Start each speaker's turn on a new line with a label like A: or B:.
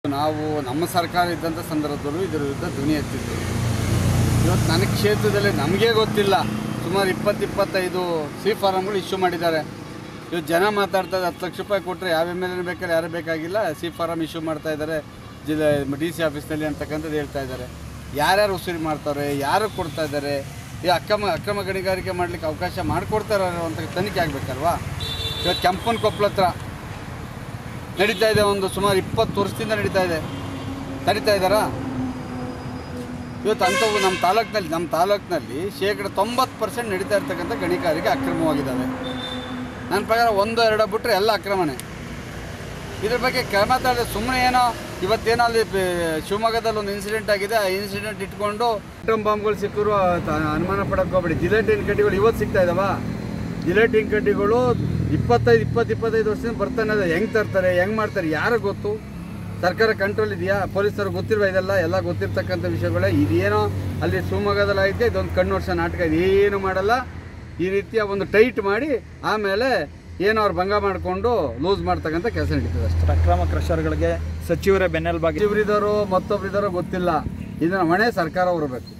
A: ನಾವು ನಮ್ಮ ಸರ್ಕಾರ ಇದ್ದಂಥ ಸಂದರ್ಭದಲ್ಲೂ ಇದರ ವಿರುದ್ಧ ಧ್ವನಿ ಎತ್ತಿದ್ದು ಇವತ್ತು ನನ್ನ ಕ್ಷೇತ್ರದಲ್ಲಿ ನಮಗೇ ಗೊತ್ತಿಲ್ಲ ಸುಮಾರು ಇಪ್ಪತ್ತು ಇಪ್ಪತ್ತೈದು ಸಿ ಫಾರಮ್ಗಳು ಇಶ್ಯೂ ಮಾಡಿದ್ದಾರೆ ಇವತ್ತು ಜನ ಮಾತಾಡ್ತಾ ಇದ್ದಾರೆ ಹತ್ತು ಲಕ್ಷ ರೂಪಾಯಿ ಕೊಟ್ಟರೆ ಯಾವ ಎಮ್ ಎಲ್ ಎ ಬೇಕಾದ್ರೆ ಯಾರು ಬೇಕಾಗಿಲ್ಲ ಸಿ ಫಾರಮ್ ಇಶ್ಯೂ ಮಾಡ್ತಾ ಇದ್ದಾರೆ ಜಿಲ್ಲೆ ಡಿ ಸಿ ಆಫೀಸ್ನಲ್ಲಿ ಅಂತಕ್ಕಂಥದ್ದು ಹೇಳ್ತಾ ಇದ್ದಾರೆ ಯಾರ್ಯಾರು ವಸೂಲಿ ಮಾಡ್ತಾರೆ ಯಾರು ಕೊಡ್ತಾ ಇದ್ದಾರೆ ಈ ಅಕ್ರಮ ಅಕ್ರಮ ಗಣಿಗಾರಿಕೆ ಮಾಡಲಿಕ್ಕೆ ಅವಕಾಶ ಮಾಡಿಕೊಡ್ತಾರೆ ಅಂತ ತನಿಖೆ ಆಗಬೇಕಲ್ವಾ ಇವತ್ತು ಕೆಂಪನ ಕೊಪ್ಪಳ ಹತ್ರ ನಡೀತಾ ಇದೆ ಒಂದು ಸುಮಾರು ಇಪ್ಪತ್ತು ವರ್ಷದಿಂದ ನಡೀತಾ ಇದೆ ತಡೀತಾ ಇದ್ದಾರಾ ಇವತ್ತು ಅಂಥವು ನಮ್ಮ ತಾಲೂಕಿನಲ್ಲಿ ನಮ್ಮ ತಾಲೂಕಿನಲ್ಲಿ ಶೇಕಡ ತೊಂಬತ್ತು ಪರ್ಸೆಂಟ್ ನಡೀತಾ ಇರ್ತಕ್ಕಂಥ ಗಣಿಗಾರಿಕೆ ಅಕ್ರಮವಾಗಿದ್ದಾವೆ ನನ್ನ ಪ್ರಕಾರ ಒಂದು ಎರಡು ಬಿಟ್ಟರೆ ಎಲ್ಲ ಅಕ್ರಮನೇ ಇದ್ರ ಬಗ್ಗೆ ಕ್ರಮ ತಗೊಳ್ಳಿ ಸುಮ್ಮನೆ ಏನೋ ಇವತ್ತೇನೋ ಅಲ್ಲಿ ಬೆ- ಶಿವಮೊಗ್ಗದಲ್ಲಿ ಒಂದು ಇನ್ಸಿಡೆಂಟ್ ಆಗಿದೆ ಆ ಇನ್ಸಿಡೆಂಟ್ ಇಟ್ಕೊಂಡು ಆಟಮ್ ಬಾಂಬ್ಗಳು ಸಿಕ್ಕರು ತ- ಅನುಮಾನ ಪಡಕ್ಕೆ ಹೋಗ್ಬೇಡಿ ಜಿಲೆಟಿನ್ ಕಡ್ಡಿಗಳು ಇವತ್ತು ಸಿಗ್ತಾ ಇದಾವ ಜಿಲೆಟಿನ್ ಕಡ್ಡಿಗಳು ಇಪ್ಪತ್ತೈದು ಇಪ್ಪತ್ತು ಇಪ್ಪತ್ತೈದು ವರ್ಷದಿಂದ ಬರ್ತಾನೆ ಇದೆ ಹೆಂಗೆ ತರ್ತಾರೆ ಹೆಂಗೆ ಮಾಡ್ತಾರೆ ಯಾರು ಗೊತ್ತು ಸರ್ಕಾರ ಕಂಟ್ರೋಲ್ ಇದೆಯಾ ಪೊಲೀಸರು ಗೊತ್ತಿರುವ ಇದೆಲ್ಲ ಎಲ್ಲ ಗೊತ್ತಿರ್ತಕ್ಕಂಥ ವಿಷಯಗಳೇ ಇದೇನೋ ಅಲ್ಲಿ ಶಿವಮೊಗ್ಗದಲ್ಲಿ ಐತೆ ಇದೊಂದು ಕಣ್ಣು ವರ್ಷ ನಾಟಕ ಇದೇನು ಮಾಡಲ್ಲ ಈ ರೀತಿಯ ಒಂದು ಟೈಟ್ ಮಾಡಿ ಆಮೇಲೆ ಏನೋ ಅವ್ರು ಭಂಗ ಮಾಡಿಕೊಂಡು ಲೂಸ್ ಮಾಡ್ತಕ್ಕಂಥ ಕೆಲಸ ನಡೀತದೆ ಅಷ್ಟೇ
B: ಅಕ್ರಮ ಕ್ರಷರ್ಗಳಿಗೆ ಸಚಿವರೇ ಬೆನ್ನೆಲುಬಾಗಿ
A: ಇಬ್ಬರಿದ್ದಾರೋ ಮತ್ತೊಬ್ಬರಿದ್ದಾರೋ ಗೊತ್ತಿಲ್ಲ ಇದನ್ನ ಹೊಣೆ ಸರ್ಕಾರ ಹೊರಬೇಕು